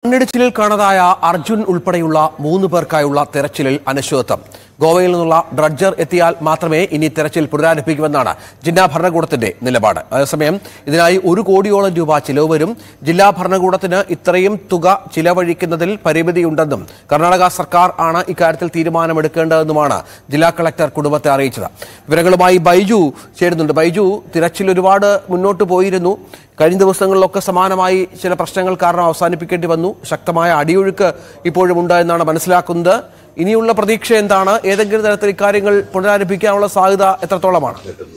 മണ്ണിടിച്ചിലിൽ കാണാതായ അർജുൻ ഉൾപ്പെടെയുള്ള മൂന്ന് പേർക്കായുള്ള തെരച്ചിലിൽ അനിശ്ചിതത്വം ഗോവയിൽ നിന്നുള്ള ഡ്രഡ്ജർ എത്തിയാൽ മാത്രമേ ഇനി തെരച്ചിൽ പുനരാരംഭിക്കുമെന്നാണ് ജില്ലാ ഭരണകൂടത്തിന്റെ നിലപാട് അതേസമയം ഇതിനായി ഒരു കോടിയോളം രൂപ ചിലവ് വരും ജില്ലാ ഭരണകൂടത്തിന് ഇത്രയും തുക ചിലവഴിക്കുന്നതിൽ പരിമിതിയുണ്ടെന്നും കർണാടക സർക്കാർ ആണ് ഇക്കാര്യത്തിൽ തീരുമാനമെടുക്കേണ്ടതെന്നുമാണ് ജില്ലാ കളക്ടർ കുടുംബത്തെ അറിയിച്ചത് വിവരങ്ങളുമായി ബൈജു ചേരുന്നുണ്ട് ബൈജു തിരച്ചിൽ ഒരുപാട് മുന്നോട്ട് പോയിരുന്നു കഴിഞ്ഞ ദിവസങ്ങളിലൊക്കെ സമാനമായി ചില പ്രശ്നങ്ങൾ കാരണം അവസാനിപ്പിക്കേണ്ടി വന്നു ശക്തമായ അടിയൊഴുക്ക് ഇപ്പോഴും ഉണ്ട് എന്നാണ് മനസ്സിലാക്കുന്നത് ഇനിയുള്ള പ്രതീക്ഷ എന്താണ് ഏതെങ്കിലും തരത്തിൽ ഇക്കാര്യങ്ങൾ പുനരാരംഭിക്കാനുള്ള സാധ്യത എത്രത്തോളമാണ്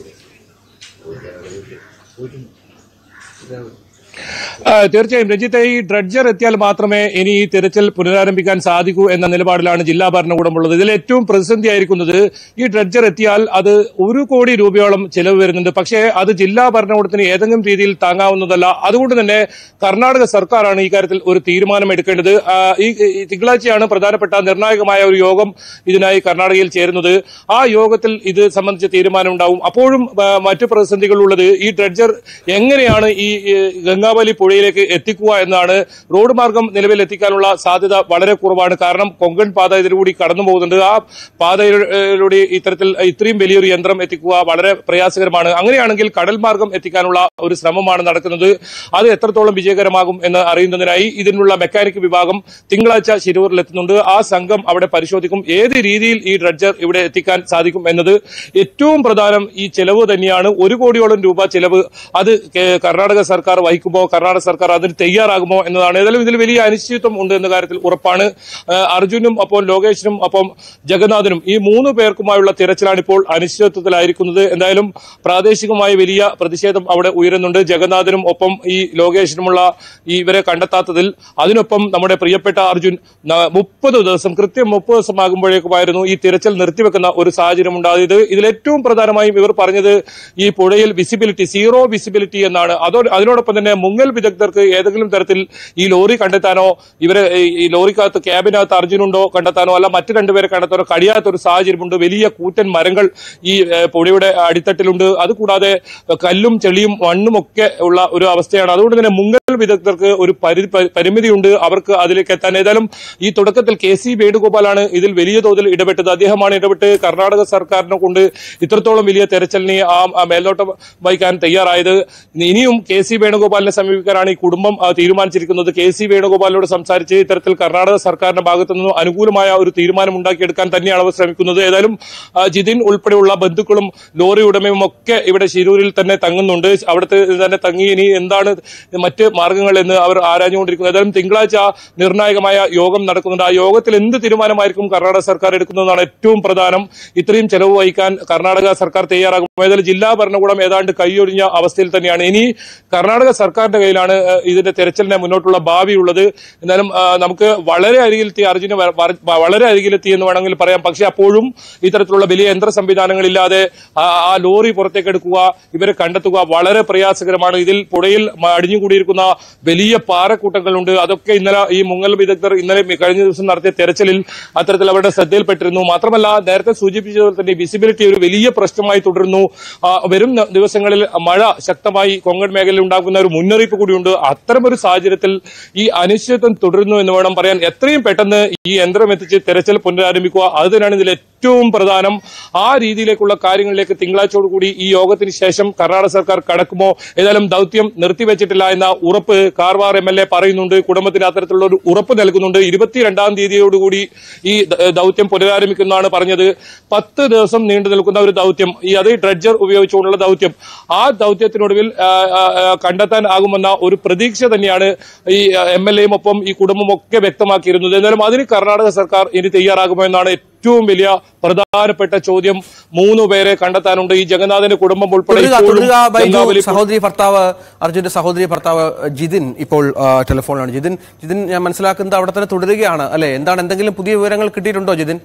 ആ, തീർച്ചയായും രഞ്ജിത്തെ ഈ ഡ്രഡ്ജർ എത്തിയാൽ മാത്രമേ ഇനി ഈ തിരച്ചിൽ പുനരാരംഭിക്കാൻ സാധിക്കൂ എന്ന നിലപാടിലാണ് ജില്ലാ ഭരണകൂടമുള്ളത് ഇതിൽ ഏറ്റവും പ്രതിസന്ധിയായിരിക്കുന്നത് ഈ ഡ്രഡ്ജർ എത്തിയാൽ അത് ഒരു കോടി രൂപയോളം ചെലവ് വരുന്നുണ്ട് പക്ഷേ അത് ജില്ലാ ഭരണകൂടത്തിന് ഏതെങ്കിലും രീതിയിൽ താങ്ങാവുന്നതല്ല അതുകൊണ്ട് തന്നെ കർണാടക സർക്കാരാണ് ഈ കാര്യത്തിൽ ഒരു തീരുമാനം എടുക്കേണ്ടത് ആ, ഈ ഈ തിങ്കളാഴ്ചയാണ് പ്രധാനപ്പെട്ട നിർണായകമായ ഒരു യോഗം ഇതിനായി കർണാടകയിൽ ചേരുന്നത് ആ യോഗത്തിൽ ഇത് സംബന്ധിച്ച തീരുമാനം ഉണ്ടാവും അപ്പോഴും ആ, മറ്റു പ്രതിസന്ധികളുള്ളത് ഈ ഡ്രഡ്ജർ എങ്ങനെയാണ് ഈ ഈ ഗംഗാവലി പുഴയിലേക്ക് എത്തിക്കുക എന്നാണ് റോഡ് മാർഗം നിലവിൽ എത്തിക്കാനുള്ള സാധ്യത വളരെ കുറവാണ് കാരണം കൊങ്കൺ പാത ഇതിലൂടെ കടന്നു പോകുന്നുണ്ട് ആ പാതയിലൂടെ ഇത്തരത്തിൽ ഇത്രയും വലിയൊരു യന്ത്രം എത്തിക്കുക വളരെ പ്രയാസകരമാണ് അങ്ങനെയാണെങ്കിൽ കടൽ മാർഗം എത്തിക്കാനുള്ള ഒരു ശ്രമമാണ് നടക്കുന്നത് അത് എത്രത്തോളം വിജയകരമാകും എന്ന് അറിയുന്നതിനായി ഇതിനുള്ള മെക്കാനിക് വിഭാഗം തിങ്കളാഴ്ച ശിരൂരിൽ എത്തുന്നുണ്ട് ആ സംഘം അവിടെ പരിശോധിക്കും ഏത് രീതിയിൽ ഈ ഡ്രഡ്ജർ ഇവിടെ എത്തിക്കാൻ സാധിക്കും എന്നത് ഏറ്റവും പ്രധാനം ഈ ചെലവ് തന്നെയാണ് ഒരു കോടിയോളം രൂപ ചെലവ് അത് കേ- കർണാടക സർക്കാർ വഹിക്കുമോ കർണാടക സർക്കാർ അതിന് തയ്യാറാകുമോ എന്നതാണ് ഏതായാലും ഇതിൽ വലിയ അനിശ്ചിതത്വം ഉണ്ട് എന്ന കാര്യത്തിൽ ഉറപ്പാണ് ആ, അർജുനും ഒപ്പം ലോകേഷിനും ഒപ്പം ജഗന്നാഥനും ഈ മൂന്ന് പേർക്കുമായുള്ള തിരച്ചിലാണ് ഇപ്പോൾ അനിശ്ചിതത്വത്തിലായിരിക്കുന്നത് എന്തായാലും പ്രാദേശികമായ വലിയ പ്രതിഷേധം അവിടെ ഉയരുന്നുണ്ട് ജഗന്നാഥനും ഒപ്പം ഈ ലോകേഷിനുമുള്ള ഈ ഇവരെ കണ്ടെത്താത്തതിൽ അതിനൊപ്പം നമ്മുടെ പ്രിയപ്പെട്ട അർജുൻ മുപ്പത് ദിവസം കൃത്യം മുപ്പത് ദിവസമാകുമ്പോഴേക്കുമായിരുന്നു ഈ തിരച്ചിൽ നിർത്തിവെക്കുന്ന ഒരു സാഹചര്യം ഉണ്ടായത് ഇതിൽ ഏറ്റവും പ്രധാനമായും ഇവർ പറഞ്ഞത് ഈ പുഴയിൽ വിസിബിലിറ്റി സീറോ വിസിബിലിറ്റി എന്നാണ് അതോ അതിനോടൊപ്പം തന്നെ മുങ്ങൽ വിദഗ്ധർക്ക് ഏതെങ്കിലും തരത്തിൽ ഈ ലോറി കണ്ടെത്താനോ ഇവരെ ഈ- ഈ ലോറിക്കകത്ത് ക്യാബിനകത്ത് അർജുനുണ്ടോ കണ്ടെത്താനോ അല്ല മറ്റു രണ്ടുപേരെ കണ്ടെത്താനോ കഴിയാത്ത ഒരു സാഹചര്യമുണ്ട് വലിയ കൂറ്റൻ മരങ്ങൾ ഈ ഏഹ്, പുഴയുടെ അടിത്തട്ടിലുണ്ട് അതുകൂടാതെ കല്ലും ചെളിയും മണ്ണും ഒക്കെ ഉള്ള ഒരു അവസ്ഥയാണ് അതുകൊണ്ട് തന്നെ മുങ്ങൽ വിദഗ്ധർക്ക് ഒരു പരി- പ- പരിമിതിയുണ്ട് അവർക്ക് അതിലേക്ക് എത്താൻ ഏതായാലും ഈ തുടക്കത്തിൽ കെ സി വേണുഗോപാലാണ് ഇതിൽ വലിയ തോതിൽ ഇടപെട്ടത് അദ്ദേഹമാണ് ഇടപെട്ട് കർണാടക സർക്കാരിനെ കൊണ്ട് ഇത്രത്തോളം വലിയ തെരച്ചിലിനെ ആ ആ മേൽനോട്ടം വഹിക്കാൻ തയ്യാറായത് ഇനിയും കെ സി വേണുഗോപാലിനെ സമീപിക്കാനാണ് ഈ കുടുംബം ആ, തീരുമാനിച്ചിരിക്കുന്നത് കെ സി വേണുഗോപാലിനോട് സംസാരിച്ച് ഇത്തരത്തിൽ കർണാടക സർക്കാരിന്റെ ഭാഗത്തു നിന്നും അനുകൂലമായ ഒരു തീരുമാനം ഉണ്ടാക്കിയെടുക്കാൻ തന്നെയാണ് അവർ ശ്രമിക്കുന്നത് ഏതായാലും ആ, ജിതിൻ ഉൾപ്പെടെയുള്ള ബന്ധുക്കളും ലോറി ഉടമയും ഒക്കെ ഇവിടെ ശിരൂരിൽ തന്നെ തങ്ങുന്നുണ്ട് അവിടുത്തെ തന്നെ തങ്ങി ഇനി എന്താണ് മറ്റ് മാർഗങ്ങൾ എന്ന് അവർ ആരാഞ്ഞുകൊണ്ടിരിക്കുന്നത് ഏതായാലും തിങ്കളാഴ്ച നിർണായകമായ യോഗം നടക്കുന്നുണ്ട് ആ യോഗത്തിൽ എന്ത് തീരുമാനമായിരിക്കും കർണാടക സർക്കാർ എടുക്കുന്നതാണ് ഏറ്റവും പ്രധാനം ഇത്രയും ചെലവ് വഹിക്കാൻ കർണാടക സർക്കാർ തയ്യാറാകും ഏതായാലും ജില്ലാ ഭരണകൂടം ഏതാണ്ട് കൈയൊഴിഞ്ഞ അവസ്ഥയിൽ തന്നെയാണ് ഇനി കർണാടക സർക്കാരിന്റെ കയ്യിലാണ് ഏഹ്, ഇതിന്റെ തെരച്ചിലിന് മുന്നോട്ടുള്ള ഭാവിയുള്ളത് എന്നാലും ആ, നമുക്ക് വളരെ അരികിലെത്തി അർജുന് വ- വ- വളരെ അരികിലെത്തി എന്ന് വേണമെങ്കിൽ പറയാം പക്ഷെ അപ്പോഴും ഇത്തരത്തിലുള്ള വലിയ യന്ത്ര സംവിധാനങ്ങളില്ലാതെ ആ ആ ലോറി പുറത്തേക്ക് എടുക്കുക ഇവരെ കണ്ടെത്തുക വളരെ പ്രയാസകരമാണ് ഇതിൽ പുഴയിൽ മ- അടിഞ്ഞുകൂടിയിരിക്കുന്ന വലിയ പാറക്കൂട്ടങ്ങളുണ്ട് അതൊക്കെ ഇന്നലെ ഈ മുങ്ങൽ വിദഗ്ധർ ഇന്നലെ മി- കഴിഞ്ഞ ദിവസം നടത്തിയ തെരച്ചിലിൽ അത്തരത്തിൽ അവരുടെ ശ്രദ്ധയിൽപ്പെട്ടിരുന്നു മാത്രമല്ല നേരത്തെ സൂചിപ്പിച്ചതുപോലെ തന്നെ വിസിബിലിറ്റി ഒരു വലിയ പ്രശ്നമായി തുടരുന്നു ആ, വരും ന- ദിവസങ്ങളിൽ മഴ ശക്തമായി കൊങ്കൺ മേഖലയിൽ ഉണ്ടാകുന്ന ഒരു മുന്നറിയിപ്പ് കൂടിയുണ്ട് അത്തരമൊരു സാഹചര്യത്തിൽ ഈ അനിശ്ചിതത്വം തുടരുന്നു എന്ന് വേണം പറയാൻ എത്രയും പെട്ടെന്ന് ഈ യന്ത്രം എത്തിച്ച് തെരച്ചിൽ പുനരാരംഭിക്കുക അത് തന്നെയാണ് ഇതിൽ ഏറ്റവും പ്രധാനം ആ രീതിയിലേക്കുള്ള കാര്യങ്ങളിലേക്ക് തിങ്കളാഴ്ചയോടുകൂടി ഈ യോഗത്തിന് ശേഷം കർണാടക സർക്കാർ കടക്കുമോ ഏതായാലും ദൗത്യം നിർത്തിവെച്ചിട്ടില്ല എന്ന ഉറപ്പ് കാർവാർ എം എൽ എ പറയുന്നുണ്ട് കുടുംബത്തിന് അത്തരത്തിലുള്ള ഒരു ഉറപ്പ് നൽകുന്നുണ്ട് ഇരുപത്തിരണ്ടാം തീയതിയോടുകൂടി ഈ ദ- ദൗത്യം പുനരാരംഭിക്കുന്നതാണ് പറഞ്ഞത് പത്ത് ദിവസം നീണ്ടു നിൽക്കുന്ന ഒരു ദൗത്യം ഈ അത് ഡ്രഡ്ജർ ഉപയോഗിച്ചുകൊണ്ടുള്ള ദൗത്യം ആ ദൗത്യത്തിനൊടുവിൽ ആ, ആ, ആ, കണ്ടെത്താൻ ആകുമെന്ന ഒരു പ്രതീക്ഷ തന്നെയാണ് ഈ എം എൽ എയും ഒപ്പം ഈ കുടുംബം ഒക്കെ വ്യക്തമാക്കിയിരുന്നത് എന്നാലും അതിന് കർണാടക സർക്കാർ ഇനി തയ്യാറാകുമോ എന്നാണ് ഏറ്റവും വലിയ പ്രധാനപ്പെട്ട ചോദ്യം മൂന്ന് പേരെ കണ്ടെത്താനുണ്ട് ഈ ജഗന്നാഥന്റെ കുടുംബം ഉൾപ്പെടെ തുടരുക ഇപ്പോഴും തുടരുക ബൈജു ഗംഗാവലി സഹോദരി ഭർത്താവ് അർജുന്റെ സഹോദരി ഭർത്താവ് ജിതിൻ ഇപ്പോൾ ആ, ടെലിഫോണിലാണ് ജിതിൻ ജിതിൻ ഞാൻ മനസ്സിലാക്കുന്നത് അവിടെ തന്നെ തുടരുകയാണ് അല്ലെ എന്താണ് എന്തെങ്കിലും പുതിയ വിവരങ്ങൾ കിട്ടിയിട്ടുണ്ടോ ജിതിൻ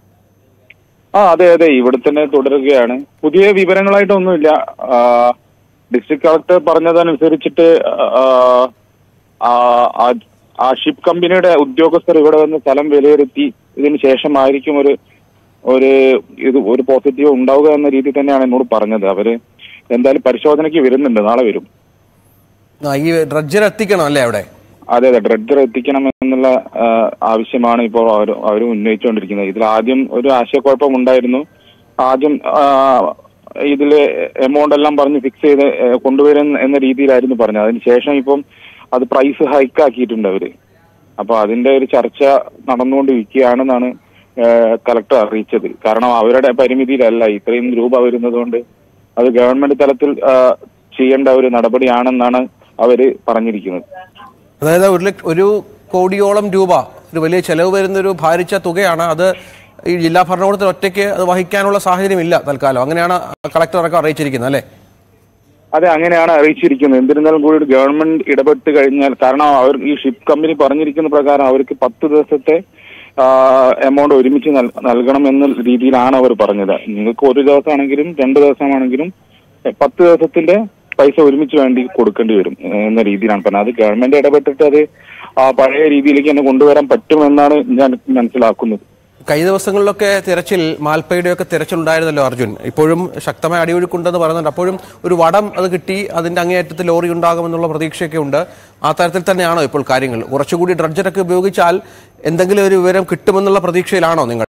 ആ അതെ അതെ ഇവിടെ തന്നെ തുടരുകയാണ് പുതിയ വിവരങ്ങളായിട്ടൊന്നുമില്ല ആ, ഡിസ്ട്രിക്ട് കളക്ടർ പറഞ്ഞതനുസരിച്ചിട്ട് ആ, ആ, ആ- ആ ഷിപ്പ് കമ്പനിയുടെ ഉദ്യോഗസ്ഥർ ഇവിടെ വന്ന് സ്ഥലം വിലയിരുത്തി ഇതിന് ശേഷമായിരിക്കും ഒരു ഒരു ഇത് ഒരു പോസിറ്റീവ് ഉണ്ടാവുക എന്ന രീതിയിൽ തന്നെയാണ് എന്നോട് പറഞ്ഞത് അവര് എന്തായാലും പരിശോധനയ്ക്ക് വരുന്നുണ്ട് നാളെ വരും ആ, ഈ ഡ്രഡ്ജർ എത്തിക്കണം അല്ലേ അവിടെ അതെ അതെ ഡ്രഡ്ജർ എത്തിക്കണം എന്നുള്ള ആ, ആവശ്യമാണ് ഇപ്പോൾ അവർ അവർ ഉന്നയിച്ചുകൊണ്ടിരിക്കുന്നത് ഇതിൽ ആദ്യം ഒരു ആശയക്കുഴപ്പം ഉണ്ടായിരുന്നു ആദ്യം ആ, ഇതില് എമൗണ്ട് എല്ലാം പറഞ്ഞ് ഫിക്സ് ചെയ്ത് ഏ, കൊണ്ടുവരും എന്ന രീതിയിലായിരുന്നു പറഞ്ഞത് അതിനുശേഷം ഇപ്പം അത് പ്രൈസ് ഹൈക്ക് ആക്കിയിട്ടുണ്ട് അവര് അപ്പൊ അതിന്റെ ഒരു ചർച്ച നടന്നുകൊണ്ടിരിക്കുകയാണെന്നാണ് കളക്ടർ അറിയിച്ചത് കാരണം അവരുടെ പരിമിതിയിലല്ല ഇത്രയും രൂപ വരുന്നത് കൊണ്ട് അത് ഗവൺമെന്റ് തലത്തിൽ ആ, ചെയ്യേണ്ട ഒരു നടപടിയാണെന്നാണ് അവര് പറഞ്ഞിരിക്കുന്നത് അതായത് ഒരു ലക്ഷ ഒരു കോടിയോളം രൂപ ഒരു വലിയ ചെലവ് വരുന്ന ഒരു ഭാരിച്ച തുകയാണ് അത് ഈ ജില്ലാ ഭരണകൂടത്തിൽ ഒറ്റയ്ക്ക് അത് വഹിക്കാനുള്ള സാഹചര്യമില്ല തൽക്കാലം അങ്ങനെയാണ് കളക്ടർ അടക്കം അറിയിച്ചിരിക്കുന്നത് അല്ലേ അതെ അങ്ങനെയാണ് അറിയിച്ചിരിക്കുന്നത് എന്നിരുന്നാലും കൂടി ഒരു ഗവൺമെന്റ് ഇടപെട്ട് കഴിഞ്ഞാൽ കാരണം അവർ ഈ ഷിപ്പ് കമ്പനി പറഞ്ഞിരിക്കുന്ന പ്രകാരം അവർക്ക് പത്ത് ദിവസത്തെ എമൗണ്ട് ഒരുമിച്ച് നൽ- നൽകണം എന്ന രീതിയിലാണ് അവർ പറഞ്ഞത് നിങ്ങൾക്ക് ഒരു ദിവസമാണെങ്കിലും രണ്ട് ദിവസമാണെങ്കിലും എ, പത്ത് ദിവസത്തിന്റെ പൈസ ഒരുമിച്ച് വേണ്ടി കൊടുക്കേണ്ടി വരും ഏ, എന്ന രീതിയിലാണ് പറഞ്ഞത് അത് ഗവൺമെന്റ് ഇടപെട്ടിട്ട് അത് ആ പഴയ രീതിയിലേക്ക് തന്നെ കൊണ്ടുവരാൻ പറ്റുമെന്നാണ് ഞാൻ മനസ്സിലാക്കുന്നത് കഴിഞ്ഞ ദിവസങ്ങളിലൊക്കെ തിരച്ചിൽ മാൽപ്പയുടെയൊക്കെ തിരച്ചിലുണ്ടായിരുന്നല്ലോ അർജുൻ ഇപ്പോഴും ശക്തമായ അടിയൊഴുക്കുണ്ടെന്ന് പറയുന്നുണ്ട് അപ്പോഴും ഒരു വടം അത് കിട്ടി അതിന്റെ അങ്ങേയറ്റത്ത് ലോറി ഉണ്ടാകുമെന്നുള്ള പ്രതീക്ഷയൊക്കെ ഉണ്ട് ആ തരത്തിൽ തന്നെയാണോ ഇപ്പോൾ കാര്യങ്ങൾ കുറച്ചുകൂടി ഡ്രഡ്ജറൊക്കെ ഉപയോഗിച്ചാൽ എന്തെങ്കിലും ഒരു വിവരം കിട്ടുമെന്നുള്ള പ്രതീക്ഷയിലാണോ നിങ്ങൾ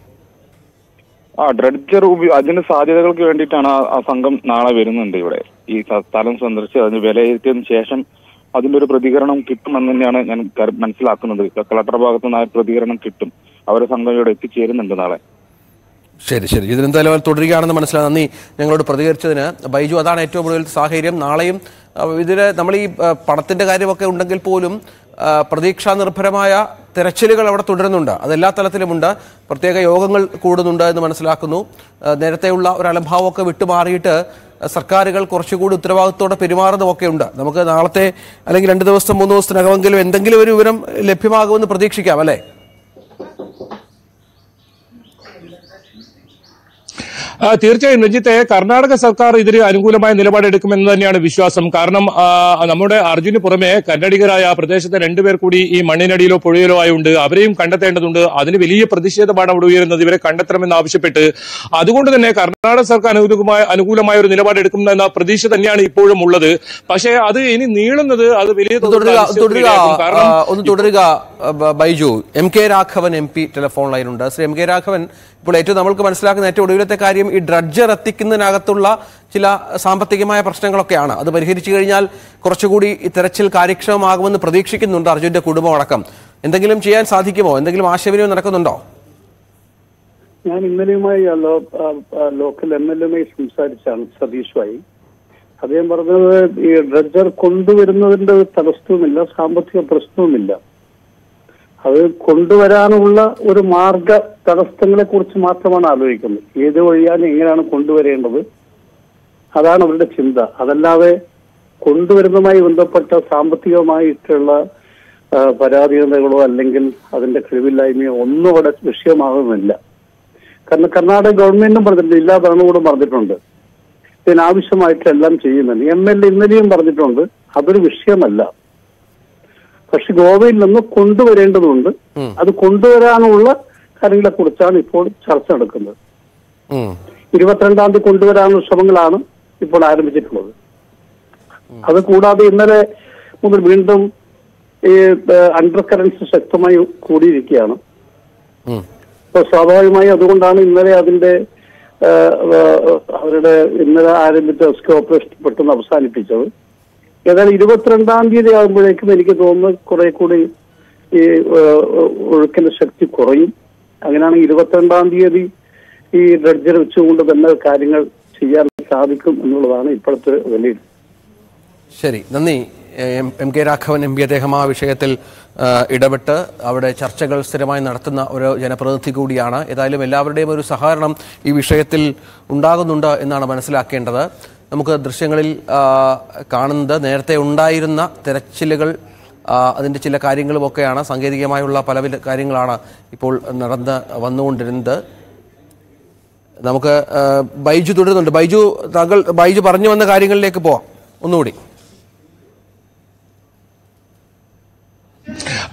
ആ ഡ്രഡ്ജർ ഉപ- അതിന് സാധ്യതകൾക്ക് വേണ്ടിയിട്ടാണ് ആ- ആ സംഘം നാളെ വരുന്നുണ്ട് ഇവിടെ ഈ സ്ഥ- സ്ഥലം സന്ദർശിച്ച് അതിന് വിലയിരുത്തിയതിനു ശേഷം അതിന്റെ ഒരു പ്രതികരണം കിട്ടുമെന്ന് തന്നെയാണ് ഞാൻ കരു- മനസ്സിലാക്കുന്നത് കളക്ടർ ഭാഗത്തു നിന്ന് ആ ഒരു പ്രതികരണം കിട്ടും അവരെ സംഘം ഇവിടെ എത്തിച്ചേരുന്നുണ്ട് നാളെ ശരി ശരി ഇതിനെന്തായാലും അവർ തുടരുകയാണെന്ന് മനസ്സിലായി നന്ദി ഞങ്ങളോട് പ്രതികരിച്ചതിന് ബൈജു അതാണ് ഏറ്റവും കൂടുതൽ സാഹചര്യം നാളെയും അഹ് ഇതിന് നമ്മൾ ഈ അഹ് പണത്തിന്റെ കാര്യമൊക്കെ ഉണ്ടെങ്കിൽ പോലും അഹ് പ്രതീക്ഷാ നിർഭരമായ തെരച്ചിലുകൾ അവിടെ തുടരുന്നുണ്ട് അതെല്ലാ തലത്തിലുമുണ്ട് പ്രത്യേക യോഗങ്ങൾ കൂടുന്നുണ്ട് എന്ന് മനസ്സിലാക്കുന്നു അഹ് നേരത്തെയുള്ള ഒരു അലംഭാവമൊക്കെ വിട്ടുമാറിയിട്ട് സർക്കാരുകൾ കുറച്ചുകൂടി ഉത്തരവാദിത്തോടെ പെരുമാറുന്നതൊക്കെ ഉണ്ട് നമുക്ക് നാളത്തെ അല്ലെങ്കിൽ രണ്ട് ദിവസം മൂന്ന് ദിവസത്തിനകമെങ്കിലും എന്തെങ്കിലും ഒരു വിവരം ലഭ്യമാകുമെന്ന് പ്രതീക്ഷിക്കാം അല്ലേ ആ, തീർച്ചയായും രഞ്ജിത്തെ കർണാടക സർക്കാർ ഇതിന് അനുകൂലമായ നിലപാടെടുക്കുമെന്ന് തന്നെയാണ് വിശ്വാസം കാരണം ആ, നമ്മുടെ അർജുന് പുറമെ കന്നഡികരായ ആ പ്രദേശത്തെ രണ്ടുപേർ കൂടി ഈ മണ്ണിനടിയിലോ പുഴയിലോ ആയുണ്ട് അവരെയും കണ്ടെത്തേണ്ടതുണ്ട് അതിന് വലിയ പ്രതിഷേധമാണ് അവിടെ ഉയരുന്നത് ഇവരെ കണ്ടെത്തണമെന്ന് ആവശ്യപ്പെട്ട് അതുകൊണ്ട് തന്നെ കർണാടക സർക്കാർ അനുകൂലമായ അനുകൂലമായ ഒരു നിലപാടെടുക്കുമെന്ന പ്രതീക്ഷ തന്നെയാണ് ഇപ്പോഴും ഉള്ളത് പക്ഷേ അത് ഇനി നീളുന്നത് അത് വലിയ തോതിലുള്ള തുടരുക തുടരുക അനിശ്ചിതത്വത്തിലേക്കും. ആ, കാരണം ഒന്ന് തുടരുക ആ, ബ- Baiju M K Raghavan M P telephone ലൈനുണ്ട് ശ്രീ എം കെ രാഘവൻ ഇപ്പോൾ ഏറ്റവും നമ്മൾക്ക് മനസ്സിലാക്കുന്ന ഏറ്റവും ഒടുവിലത്തെ കാര്യം ഈ ഡ്രഡ്ജർ എത്തിക്കുന്നതിനകത്തുള്ള ചില സാമ്പത്തികമായ പ്രശ്നങ്ങളൊക്കെയാണ് അത് പരിഹരിച്ചു കഴിഞ്ഞാൽ കുറച്ചുകൂടി ഈ തെരച്ചിൽ കാര്യക്ഷമമാകുമെന്ന് പ്രതീക്ഷിക്കുന്നുണ്ട് അർജുന്റെ കുടുംബം അടക്കം എന്തെങ്കിലും ചെയ്യാൻ സാധിക്കുമോ എന്തെങ്കിലും ആശയവിനിമയം നടക്കുന്നുണ്ടോ ഞാൻ ഇന്നലെയുമായി ആ ലോ- ആ, ആ, ലോക്കൽ എം എൽ എയുമായി സംസാരിച്ചാണ് സതീഷുമായി അദ്ദേഹം പറഞ്ഞത് ഈ ഡ്രഡ്ജർ കൊണ്ടുവരുന്നതിന്റെ ഒരു തടസ്സവുമില്ല സാമ്പത്തിക പ്രശ്നവുമില്ല അത് കൊണ്ടുവരാനുള്ള ഒരു മാർഗ തടസ്സങ്ങളെ കുറിച്ച് മാത്രമാണ് ആലോചിക്കുന്നത് ഏത് വഴിയാണ് എങ്ങനെയാണ് കൊണ്ടുവരേണ്ടത് അതാണ് അവരുടെ ചിന്ത അതല്ലാതെ കൊണ്ടുവരുന്നതുമായി ബന്ധപ്പെട്ട സാമ്പത്തികമായിട്ടുള്ള ആ, പരാധീനതകളോ അല്ലെങ്കിൽ അതിന്റെ കഴിവില്ലായ്മയോ ഒന്നും അവിടെ വിഷയമാകുന്നില്ല കാരണം കർണാടക ഗവൺമെന്റും പറഞ്ഞിട്ടുണ്ട് ജില്ലാ ഭരണകൂടം പറഞ്ഞിട്ടുണ്ട് ഇതിനാവശ്യമായിട്ട് എല്ലാം ചെയ്യുമെന്ന് എം എൽ എ ഇന്നലെയും പറഞ്ഞിട്ടുണ്ട് അതൊരു വിഷയമല്ല പക്ഷെ ഗോവയിൽ നിന്ന് കൊണ്ടുവരേണ്ടതുണ്ട് അത് കൊണ്ടുവരാനുള്ള കാര്യങ്ങളെ കുറിച്ചാണ് ഇപ്പോൾ ചർച്ച നടക്കുന്നത് ഉം. ഇരുപത്തിരണ്ടാം തീയതി കൊണ്ടുവരാനുള്ള ശ്രമങ്ങളാണ് ഇപ്പോൾ ആരംഭിച്ചിട്ടുള്ളത് അത് കൂടാതെ ഇന്നലെ മുതൽ വീണ്ടും ഈ അണ്ടർ കറൻസ് ശക്തമായി കൂടിയിരിക്കുകയാണ് ഉം. അപ്പൊ സ്വാഭാവികമായി അതുകൊണ്ടാണ് ഇന്നലെ അതിന്റെ ആ, ആ, അവരുടെ ഇന്നലെ ആരംഭിച്ച റെസ്ക്യൂ ഓപ്പറേഷൻ പെട്ടെന്ന് അവസാനിപ്പിച്ചത് ഏതായാലും ഇരുപത്തിരണ്ടാം തീയതി ആകുമ്പോഴേക്കും എനിക്ക് തോന്നുന്നു കുറെ കൂടി ഈ ആ, ഒഴുക്കിന്റെ ശക്തി കുറയും അങ്ങനെയാണെങ്കിൽ ഇരുപത്തിരണ്ടാം തീയതി ഈ ഡ്രഡ്ജർ വെച്ചുകൊണ്ട് തന്നെ കാര്യങ്ങൾ ചെയ്യാൻ സാധിക്കും എന്നുള്ളതാണ് ഇപ്പോഴത്തെ വിലയിരുത്തൽ ശരി നന്ദി M M K Raghavan M P അദ്ദേഹം ആ വിഷയത്തിൽ ആ, ഇടപെട്ട് അവിടെ ചർച്ചകൾ സ്ഥിരമായി നടത്തുന്ന ഒരു ജനപ്രതിനിധി കൂടിയാണ് ഏതായാലും എല്ലാവരുടെയും ഒരു സഹകരണം ഈ വിഷയത്തിൽ ഉണ്ടാകുന്നുണ്ട് എന്നാണ് മനസ്സിലാക്കേണ്ടത് നമുക്ക് ദൃശ്യങ്ങളിൽ ആ, കാണുന്നത് നേരത്തെ ഉണ്ടായിരുന്ന തെരച്ചിലുകൾ ആ, അതിൻ്റെ ചില കാര്യങ്ങളുമൊക്കെയാണ് സാങ്കേതികമായുള്ള പല പല കാര്യങ്ങളാണ് ഇപ്പോൾ നടന്ന് വന്നുകൊണ്ടിരുന്നത് നമുക്ക് ആ, ബൈജു തുടരുന്നുണ്ട് ബൈജു താങ്കൾ ബൈജു പറഞ്ഞു വന്ന കാര്യങ്ങളിലേക്ക് പോവാം ഒന്നുകൂടി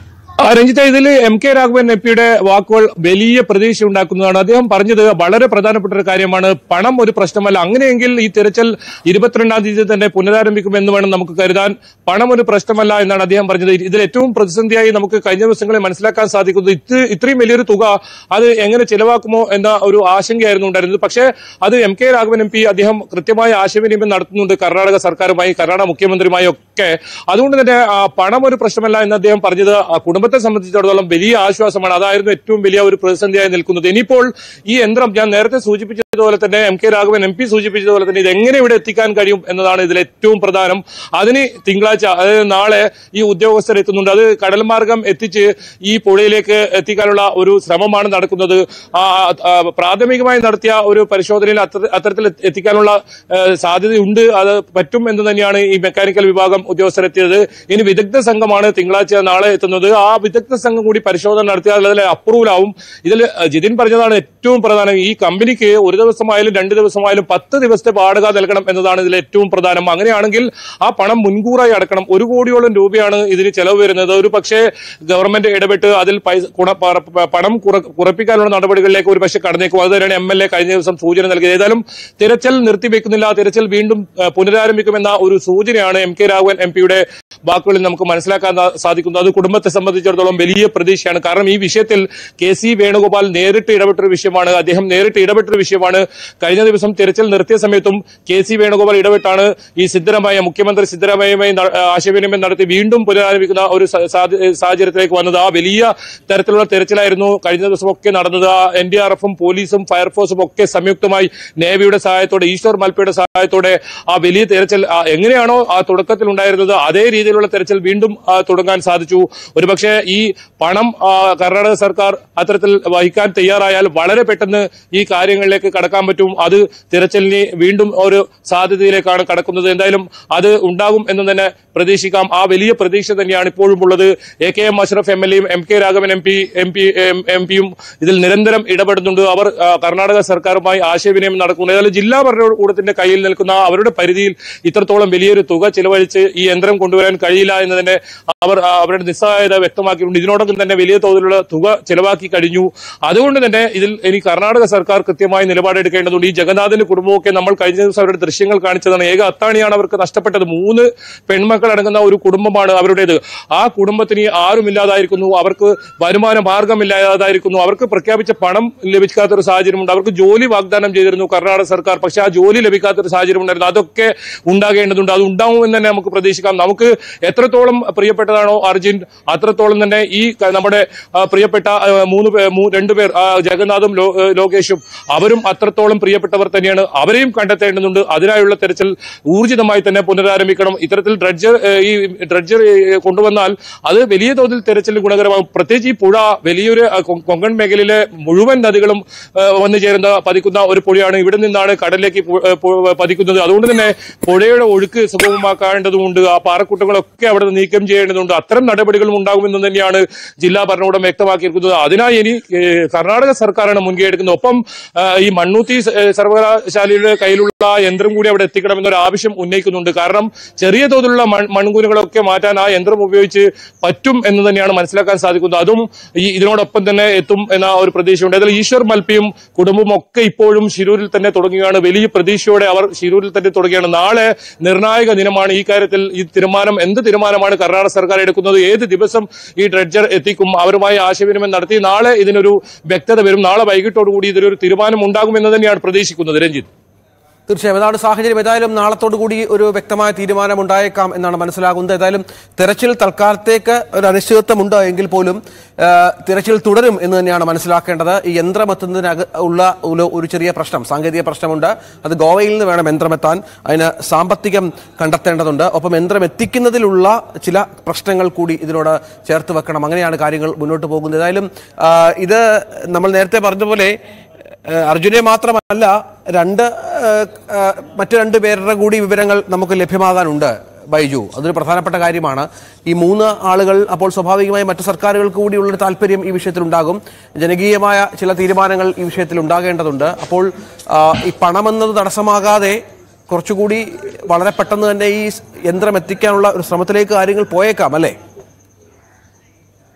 ആ, രഞ്ജിത്ത് ഇതിൽ എം കെ രാഘവൻ എം പിയുടെ വാക്കുകൾ വലിയ പ്രതീക്ഷ ഉണ്ടാക്കുന്നതാണ് അദ്ദേഹം പറഞ്ഞത് വളരെ പ്രധാനപ്പെട്ട ഒരു കാര്യമാണ് പണം ഒരു പ്രശ്നമല്ല അങ്ങനെയെങ്കിൽ ഈ തിരച്ചിൽ ഇരുപത്തിരണ്ടാം തീയതി തന്നെ പുനരാരംഭിക്കുമെന്ന് വേണം നമുക്ക് കരുതാൻ പണം ഒരു പ്രശ്നമല്ല എന്നാണ് അദ്ദേഹം പറഞ്ഞത് ഇതിൽ ഏറ്റവും പ്രതിസന്ധിയായി നമുക്ക് കഴിഞ്ഞ ദിവസങ്ങളിൽ മനസ്സിലാക്കാൻ സാധിക്കുന്നത് ഇത് ഇത്രയും വലിയൊരു തുക അത് എങ്ങനെ ചിലവാക്കുമോ എന്ന ഒരു ആശങ്കയായിരുന്നു ഉണ്ടായിരുന്നത് പക്ഷേ അത് M K Raghavan M P അദ്ദേഹം കൃത്യമായ ആശയവിനിമയം നടത്തുന്നുണ്ട് കർണാടക സർക്കാരുമായി കർണാടക മുഖ്യമന്ത്രിയുമായി ഒക്കെ അതുകൊണ്ട് തന്നെ ആ, പണം ഒരു പ്രശ്നമല്ല എന്ന് അദ്ദേഹം പറഞ്ഞത് ആ, കുടുംബത്തെ സംബന്ധിച്ചിടത്തോളം വലിയ ആശ്വാസമാണ് അതായിരുന്നു ഏറ്റവും വലിയ ഒരു പ്രതിസന്ധിയായി നിൽക്കുന്നത് ഇനിയിപ്പോൾ ഈ യന്ത്രം ഞാൻ നേരത്തെ സൂചിപ്പിച്ചതുപോലെ തന്നെ M K Raghavan M P സൂചിപ്പിച്ചതുപോലെ തന്നെ ഇത് എങ്ങനെ ഇവിടെ എത്തിക്കാൻ കഴിയും എന്നതാണ് ഇതിൽ ഏറ്റവും പ്രധാനം അതിന് തിങ്കളാഴ്ച അതായത് നാളെ ഈ ഉദ്യോഗസ്ഥർ എത്തുന്നുണ്ട് അത് കടൽ മാർഗം എത്തിച്ച് ഈ പുഴയിലേക്ക് എത്തിക്കാനുള്ള ഒരു ശ്രമമാണ് നടക്കുന്നത് ആ, ആ, പ്രാഥമികമായി നടത്തിയ ഒരു പരിശോധനയിൽ അത്ര അത്തരത്തിൽ എത്തിക്കാനുള്ള ആ, സാധ്യതയുണ്ട് അത് പറ്റും എന്ന് തന്നെയാണ് ഈ മെക്കാനിക്കൽ വിഭാഗം ഉദ്യോഗസ്ഥർ എത്തിയത് ഇനി വിദഗ്ധ സംഘമാണ് തിങ്കളാഴ്ച നാളെ എത്തുന്നത് ആ വിദഗ്ധ സംഘം കൂടി പരിശോധന നടത്തിയാൽ അതിൽ അപ്രൂവൽ ആവും ഇതിൽ ജിതിൻ പറഞ്ഞതാണ് ഏറ്റവും പ്രധാനം ഈ കമ്പനിക്ക് ഒരു ദിവസമായാലും രണ്ട് ദിവസമായാലും പത്ത് ദിവസത്തെ വാടക നൽകണം എന്നതാണ് ഇതിൽ ഏറ്റവും പ്രധാനം അങ്ങനെയാണെങ്കിൽ ആ പണം മുൻകൂറായി അടക്കണം ഒരു കോടിയോളം രൂപയാണ് ഇതിന് ചെലവ് വരുന്നത് ഒരു പക്ഷേ ഗവൺമെന്റ് ഇടപെട്ട് അതിൽ പൈസ കുണ- പ- പണം കുറ- കുറപ്പിക്കാനുള്ള നടപടികളിലേക്ക് ഒരു പക്ഷേ കടന്നേക്കും അത് തന്നെയാണ് എം എൽ എ കഴിഞ്ഞ ദിവസം സൂചന നൽകിയത് ഏതായാലും തിരച്ചിൽ നിർത്തിവെക്കുന്നില്ല തിരച്ചിൽ വീണ്ടും ആ, പുനരാരംഭിക്കുമെന്ന ഒരു സൂചനയാണ് എം കെ രാഘവൻ എം പിയുടെ വാക്കുകളിൽ നമുക്ക് മനസ്സിലാക്കാൻ സാ- സാധിക്കുന്നത് അത് കുടുംബത്തെ സംബന്ധിച്ചിടത്തോളം വലിയ പ്രതീക്ഷയാണ് കാരണം ഈ വിഷയത്തിൽ കെ സി വേണുഗോപാൽ നേരിട്ട് ഇടപെട്ടൊരു വിഷയമാണ് അദ്ദേഹം നേരിട്ട് ഇടപെട്ടൊരു വിഷയമാണ് കഴിഞ്ഞ ദിവസം തിരച്ചിൽ നിർത്തിയ സമയത്തും കെ സി വേണുഗോപാൽ ഇടപെട്ടാണ് ഈ സിദ്ധരാമയ്യ മുഖ്യമന്ത്രി സിദ്ധരാമയ്യയുമായി ന- ആശയവിനിമയം നടത്തി വീണ്ടും പുനരാരംഭിക്കുന്ന ഒരു സ- സാധ്യ- സാഹചര്യത്തിലേക്ക് വന്നത് ആ വലിയ തരത്തിലുള്ള തെരച്ചിലായിരുന്നു കഴിഞ്ഞ ദിവസമൊക്കെ നടന്നത് ആ എൻ ഡി ആർ എഫും പോലീസും ഫയർഫോഴ്സും ഒക്കെ സംയുക്തമായി നേവിയുടെ സഹായത്തോടെ ഈശ്വർ മൽപ്പയുടെ സഹായത്തോടെ ആ വലിയ തെരച്ചിൽ ആ എങ്ങനെയാണോ ആ തുടക്കത്തിൽ ഉണ്ടായിരുന്നത് അതേ രീതിയിലുള്ള തെരച്ചിൽ വീണ്ടും ആ, തുടങ്ങാൻ സാധിച്ചു ഒരുപക്ഷെ ഈ പണം ആ, കർണാടക സർക്കാർ അത്തരത്തിൽ വഹിക്കാൻ തയ്യാറായാൽ വളരെ പെട്ടെന്ന് ഈ കാര്യങ്ങളിലേക്ക് കടക്കാൻ പറ്റും അത് തിരച്ചിലിന് വീണ്ടും ഒരു സാധ്യതയിലേക്കാണ് കടക്കുന്നത് എന്തായാലും അത് ഉണ്ടാകും എന്ന് തന്നെ പ്രതീക്ഷിക്കാം ആ വലിയ പ്രതീക്ഷ തന്നെയാണ് ഇപ്പോഴും ഉള്ളത് A K M Ashraf M L എയും M K Raghavan M P M P M പിയും ഇതിൽ നിരന്തരം ഇടപെടുന്നുണ്ട് അവർ ആ, കർണാടക സർക്കാരുമായി ആശയവിനിമയം നടക്കുന്നു ഏതായാലും ജില്ലാ ഭരണകൂടത്തിന്റെ കയ്യിൽ നിൽക്കുന്ന അവരുടെ പരിധിയിൽ ഇത്രത്തോളം വലിയൊരു തുക ചിലവഴിച്ച് ഈ യന്ത്രം കൊണ്ടുവരാൻ കഴിയില്ല എന്ന് തന്നെ അവർ ആ, അവരുടെ നിസ്സഹായത വ്യക്തമാക്കിയിട്ടുണ്ട് ഇതിനോടൊപ്പം തന്നെ വലിയ തോതിലുള്ള തുക ചെലവാക്കി കഴിഞ്ഞു അതുകൊണ്ട് തന്നെ ഇതിൽ ഇനി കർണാടക സർക്കാർ കൃത്യമായി നിലപാടെടുക്കേണ്ടതുണ്ട് ഈ ജഗന്നാഥിന്റെ കുടുംബമൊക്കെ നമ്മൾ കഴിഞ്ഞ ദിവസം അവരുടെ ദൃശ്യങ്ങൾ കാണിച്ചതാണ് ഏക അത്താണിയാണ് അവർക്ക് നഷ്ടപ്പെട്ടത് മൂന്ന് പെൺമക്കൾ അടങ്ങുന്ന ഒരു കുടുംബമാണ് അവരുടേത് ആ കുടുംബത്തിന് ആരുമില്ലാതായിരിക്കുന്നു അവർക്ക് വരുമാന മാർഗമില്ലാതായിരിക്കുന്നു അവർക്ക് പ്രഖ്യാപിച്ച പണം ലഭിക്കാത്തൊരു സാഹചര്യമുണ്ട് അവർക്ക് ജോലി വാഗ്ദാനം ചെയ്തിരുന്നു കർണാടക സർക്കാർ പക്ഷെ ആ ജോലി ലഭിക്കാത്തൊരു സാഹചര്യം ഉണ്ടായിരുന്നു അതൊക്കെ ഉണ്ടാകേണ്ടതുണ്ട് അത് ഉണ്ടാവുമെന്ന് തന്നെ നമുക്ക് പ്രതീക്ഷിക്കാം നമുക്ക് എത്രത്തോളം പ്രിയപ്പെട്ടതാണോ അർജുൻ അത്രത്തോളം തന്നെ ഈ ക- നമ്മുടെ ആ, പ്രിയപ്പെട്ട ആ, മൂന്ന് പേ- മൂ- രണ്ടുപേർ ആ, ജഗന്നാഥും ലോ- ഏ, ലോകേഷും അവരും അത്രത്തോളം പ്രിയപ്പെട്ടവർ തന്നെയാണ് അവരെയും കണ്ടെത്തേണ്ടതുണ്ട് അതിനായുള്ള തെരച്ചിൽ ഊർജിതമായി തന്നെ പുനരാരംഭിക്കണം ഇത്തരത്തിൽ ഡ്രഡ്ജർ ഏ, ഈ ഡ്രഡ്ജർ ഏ, കൊണ്ടുവന്നാൽ അത് വലിയ തോതിൽ തെരച്ചിലിന് ഗുണകരമാകും പ്രത്യേകിച്ച് ഈ പുഴ വലിയൊരു ആ, കൊ- കൊങ്കൺ മേഖലയിലെ മുഴുവൻ നദികളും ഏ, വന്നു ചേരുന്ന പതിക്കുന്ന ഒരു പുഴയാണ് ഇവിടെ നിന്നാണ് കടലിലേക്ക് പു- ഏ, പു- പതിക്കുന്നത് അതുകൊണ്ട് തന്നെ പുഴയുടെ ഒഴുക്ക് സുഗമമാക്കേണ്ടതുണ്ട് ആ പാറക്കൂട്ടങ്ങളൊക്കെ അവിടെ നിന്ന് നീക്കം ചെയ്യേണ്ടതുണ്ട് അത്തരം നടപടികളും ഉണ്ടാകുമെന്ന് തന്നെയാണ് ജില്ലാ ഭരണകൂടം വ്യക്തമാക്കിയിരിക്കുന്നത് അതിനായി ഇനി ഏ, കർണാടക സർക്കാരാണ് മുൻകൈ എടുക്കുന്നത് ഒപ്പം ആ, ഈ മണ്ണൂത്തി സ- ഏ, സർവകലാശാലയുടെ കയ്യിലുള്ള ആ യന്ത്രം കൂടി അവിടെ എത്തിക്കണം എന്നൊരു ആവശ്യം ഉന്നയിക്കുന്നുണ്ട് കാരണം ചെറിയ തോതിലുള്ള മൺ മൺകൂനുകളൊക്കെ മാറ്റാൻ ആ യന്ത്രം ഉപയോഗിച്ച് പറ്റും എന്ന് തന്നെയാണ് മനസ്സിലാക്കാൻ സാധിക്കുന്നത് അതും ഈ ഇതിനോടൊപ്പം തന്നെ എത്തും എന്ന ഒരു പ്രതീക്ഷയുണ്ട് അതിൽ ഈശ്വർ മൽപ്പിയും കുടുംബവും ഒക്കെ ഇപ്പോഴും ശിരൂരിൽ തന്നെ തുടങ്ങുകയാണ് വലിയ പ്രതീക്ഷയോടെ അവർ ശിരൂരിൽ തന്നെ തുടങ്ങുകയാണ് നാളെ നിർണായക ദിനമാണ് ഈ കാര്യത്തിൽ ഈ തീരുമാനം എന്ത് തീരുമാനമാണ് കർണാടക സർക്കാർ എടുക്കുന്നത് ഏത് ദിവസം ഈ ഡ്രഡ്ജർ എത്തിക്കും അവരുമായി ആശയവിനിമയം നടത്തി നാളെ ഇതിനൊരു വ്യക്തത വരും നാളെ വൈകിട്ടോടുകൂടി ഇതിനൊരു തീരുമാനം ഉണ്ടാകുമെന്ന് തന്നെയാണ് പ്രതീക്ഷിക്കുന്നത് രഞ്ജിത്ത് തീർച്ചയായും അതാണ് സാഹചര്യം ഏതായാലും നാളത്തോടു കൂടി ഒരു വ്യക്തമായ തീരുമാനം ഉണ്ടായേക്കാം എന്നാണ് മനസ്സിലാകുന്നത് ഏതായാലും തെരച്ചിൽ തൽക്കാലത്തേക്ക് ഒരു അനിശ്ചിതത്വമുണ്ട് എങ്കിൽ പോലും ആ, തിരച്ചിൽ തുടരും എന്ന് തന്നെയാണ് മനസ്സിലാക്കേണ്ടത് ഈ യന്ത്രം എത്തുന്നതിനക ഉള്ള ഒരു- ഒരു ചെറിയ പ്രശ്നം സാങ്കേതിക പ്രശ്നമുണ്ട് അത് ഗോവയിൽ നിന്ന് വേണം യന്ത്രമെത്താൻ അതിന് സാമ്പത്തികം കണ്ടെത്തേണ്ടതുണ്ട് ഒപ്പം യന്ത്രം എത്തിക്കുന്നതിലുള്ള ചില പ്രശ്നങ്ങൾ കൂടി ഇതിനോട് ചേർത്ത് വെക്കണം അങ്ങനെയാണ് കാര്യങ്ങൾ മുന്നോട്ട് പോകുന്നത് ഏതായാലും ആ, ഇത് നമ്മൾ നേരത്തെ പറഞ്ഞതുപോലെ ഏഹ് അർജുനെ മാത്രമല്ല രണ്ട് ഏഹ്, ഏഹ്, മറ്റു രണ്ട് പേരുടെ കൂടി വിവരങ്ങൾ നമുക്ക് ലഭ്യമാകാനുണ്ട് ബൈജു അതൊരു പ്രധാനപ്പെട്ട കാര്യമാണ് ഈ മൂന്ന് ആളുകൾ അപ്പോൾ സ്വാഭാവികമായി മറ്റു സർക്കാരുകൾക്ക് കൂടിയുള്ളൊരു താല്പര്യം ഈ വിഷയത്തിലുണ്ടാകും ജനകീയമായ ചില തീരുമാനങ്ങൾ ഈ വിഷയത്തിൽ ഉണ്ടാകേണ്ടതുണ്ട് അപ്പോൾ ആ, ഈ പണമെന്നത് തടസ്സമാകാതെ കുറച്ചുകൂടി വളരെ പെട്ടെന്ന് തന്നെ ഈ യന്ത്രം എത്തിക്കാനുള്ള ഒരു ശ്രമത്തിലേക്ക് കാര്യങ്ങൾ പോയേക്കാം അല്ലേ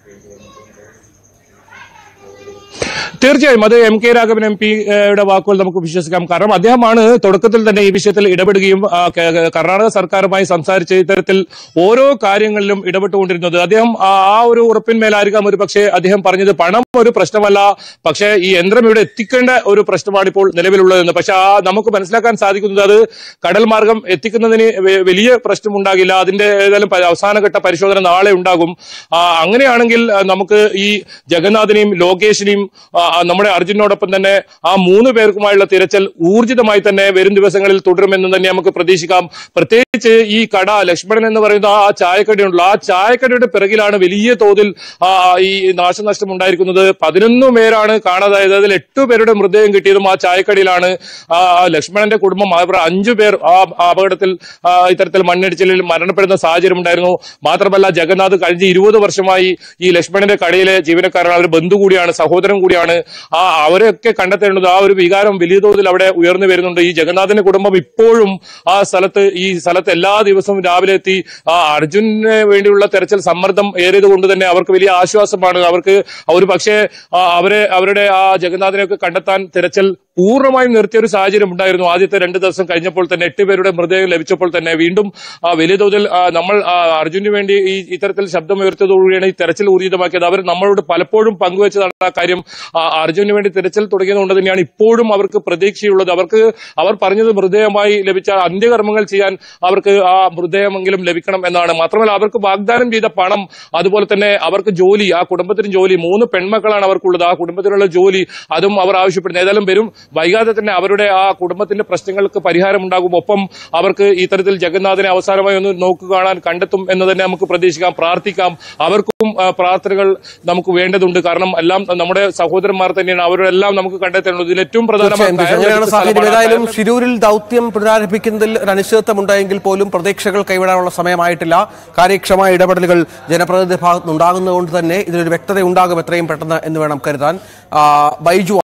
തീർച്ചയായും അത് എം കെ രാഘവൻ എം പിയുടെ വാക്കുകൾ നമുക്ക് വിശ്വസിക്കാം കാരണം അദ്ദേഹമാണ് തുടക്കത്തിൽ തന്നെ ഈ വിഷയത്തിൽ ഇടപെടുകയും ആ, ക- ക- കർണാടക സർക്കാരുമായി സംസാരിച്ച് ഇത്തരത്തിൽ ഓരോ കാര്യങ്ങളിലും ഇടപെട്ടുകൊണ്ടിരുന്നത് അദ്ദേഹം ആ ആ ഒരു ഉറപ്പിന്മേലായിരിക്കാം ഒരു പക്ഷേ അദ്ദേഹം പറഞ്ഞത് പണം ഒരു പ്രശ്നമല്ല പക്ഷേ ഈ യന്ത്രം ഇവിടെ എത്തിക്കേണ്ട ഒരു പ്രശ്നമാണ് ഇപ്പോൾ നിലവിലുള്ളതെന്ന് പക്ഷെ ആ നമുക്ക് മനസ്സിലാക്കാൻ സാധിക്കുന്നത് അത് കടൽ മാർഗം എത്തിക്കുന്നതിന് വെ- വലിയ പ്രശ്നമുണ്ടാകില്ല അതിന്റെ ഏതായാലും പ- അവസാനഘട്ട പരിശോധന നാളെ ഉണ്ടാകും ആ, അങ്ങനെയാണെങ്കിൽ ആ, നമുക്ക് ഈ ജഗന്നാഥിനെയും ലോകേഷിനെയും ആ, ആ, നമ്മുടെ അർജുനോടൊപ്പം തന്നെ ആ മൂന്ന് പേർക്കുമായുള്ള തിരച്ചിൽ ഊർജിതമായി തന്നെ വരും ദിവസങ്ങളിൽ തുടരുമെന്ന് തന്നെ നമുക്ക് പ്രതീക്ഷിക്കാം പ്രത്യേകിച്ച് ഈ കട ലക്ഷ്മണൻ എന്ന് പറയുന്ന ആ ചായക്കടയുണ്ടല്ലോ ആ ചായക്കടയുടെ പിറകിലാണ് വലിയ തോതിൽ ആ, ഈ നാശനഷ്ടം ഉണ്ടായിരിക്കുന്നത് പതിനൊന്ന് പേരാണ് കാണാതായത് അതിൽ എട്ടു പേരുടെ മൃതദേഹം കിട്ടിയതും ആ ചായക്കടയിലാണ് ആ ആ ലക്ഷ്മണന്റെ കുടുംബം അവർ അഞ്ചു പേർ ആ ആ അപകടത്തിൽ ആ, ഇത്തരത്തിൽ മണ്ണിടിച്ചിലിൽ മരണപ്പെടുന്ന സാഹചര്യം ഉണ്ടായിരുന്നു മാത്രമല്ല ജഗന്നാഥ് കഴിഞ്ഞ ഇരുപത് വർഷമായി ഈ ലക്ഷ്മണന്റെ കടയിലെ ജീവനക്കാരാണ് അവർ ബന്ധു കൂടിയാണ് സഹോദരൻ കൂടിയാണ് ആ അവരെയൊക്കെ കണ്ടെത്തേണ്ടത് ആ ഒരു വികാരം വലിയ തോതിൽ അവിടെ ഉയർന്നു വരുന്നുണ്ട് ഈ ജഗന്നാഥന്റെ കുടുംബം ഇപ്പോഴും ആ സ്ഥലത്ത് ഈ സ്ഥലത്ത് എല്ലാ ദിവസവും രാവിലെ എത്തി ആ അർജുനന് വേണ്ടിയുള്ള തെരച്ചിൽ സമ്മർദ്ദം ഏറിയത് കൊണ്ട് തന്നെ അവർക്ക് വലിയ ആശ്വാസമാണ് അവർക്ക് ഒരു പക്ഷേ ആ, അവരെ അവരുടെ ആ ജഗന്നാഥനെയൊക്കെ കണ്ടെത്താൻ തെരച്ചിൽ പൂർണ്ണമായും നിർത്തിയ ഒരു സാഹചര്യം ഉണ്ടായിരുന്നു ആദ്യത്തെ രണ്ട് ദിവസം കഴിഞ്ഞപ്പോൾ തന്നെ എട്ട് പേരുടെ മൃതദേഹം ലഭിച്ചപ്പോൾ തന്നെ വീണ്ടും ആ, വലിയ തോതിൽ ആ, നമ്മൾ ആ, അർജുനു വേണ്ടി ഈ ഇത്തരത്തിൽ ശബ്ദം ഉയർത്തിയതോടുകൂടിയാണ് ഈ തെരച്ചിൽ ഊർജിതമാക്കിയത് അവർ നമ്മളോട് പലപ്പോഴും പങ്കുവച്ചതാണ് ആ കാര്യം ആ, അർജുനു വേണ്ടി തെരച്ചിൽ തുടങ്ങിയതുകൊണ്ട് തന്നെയാണ് ഇപ്പോഴും അവർക്ക് പ്രതീക്ഷയുള്ളത് അവർക്ക് അവർ പറഞ്ഞത് മൃതദേഹമായി ലഭിച്ച അന്ത്യകർമ്മങ്ങൾ ചെയ്യാൻ അവർക്ക് ആ മൃതദേഹമെങ്കിലും ലഭിക്കണം എന്നാണ് മാത്രമല്ല അവർക്ക് വാഗ്ദാനം ചെയ്ത പണം അതുപോലെ തന്നെ അവർക്ക് ജോലി ആ കുടുംബത്തിന് ജോലി മൂന്ന് പെൺമക്കളാണ് അവർക്കുള്ളത് ആ കുടുംബത്തിനുള്ള ജോലി അതും അവർ ആവശ്യപ്പെടുന്നത് ഏതായാലും വരും വൈകാതെ തന്നെ അവരുടെ ആ കുടുംബത്തിന്റെ പ്രശ്നങ്ങൾക്ക് പരിഹാരം ഉണ്ടാകും ഒപ്പം അവർക്ക് ഇത്തരത്തിൽ ജഗന്നാഥനെ അവസാനമായി ഒന്ന് നോക്കു കാണാൻ കണ്ടെത്തും എന്ന് തന്നെ നമുക്ക് പ്രതീക്ഷിക്കാം പ്രാർത്ഥിക്കാം അവർക്കും ആ, പ്രാർത്ഥനകൾ നമുക്ക് വേണ്ടതുണ്ട് കാരണം എല്ലാം നമ്മുടെ സഹോദരന്മാർ തന്നെയാണ് അവരെല്ലാം നമുക്ക് കണ്ടെത്തേണ്ടത് ഇതിൽ ഏറ്റവും തീർച്ചയായും തീർച്ചയായും. അങ്ങനെയാണ് സാഹചര്യം പ്രധാനപ്പെട്ട ഏതായാലും ഷിരൂരിൽ ദൗത്യം പുനരാരംഭിക്കുന്നതിൽ ഒരു അനിശ്ചിതത്വമുണ്ടായെങ്കിൽ പോലും പ്രതീക്ഷകൾ കൈവിടാനുള്ള സമയമായിട്ടില്ല കാര്യക്ഷമമായ ഇടപെടലുകൾ ജനപ്രതിനിധി ഭാഗത്തുനിന്നുണ്ടാകുന്നതുകൊണ്ട് തന്നെ ഇതിനൊരു വ്യക്തത ഉണ്ടാകും എത്രയും പെട്ടെന്ന് എന്ന് വേണം കരുതാൻ ആ, ബൈജു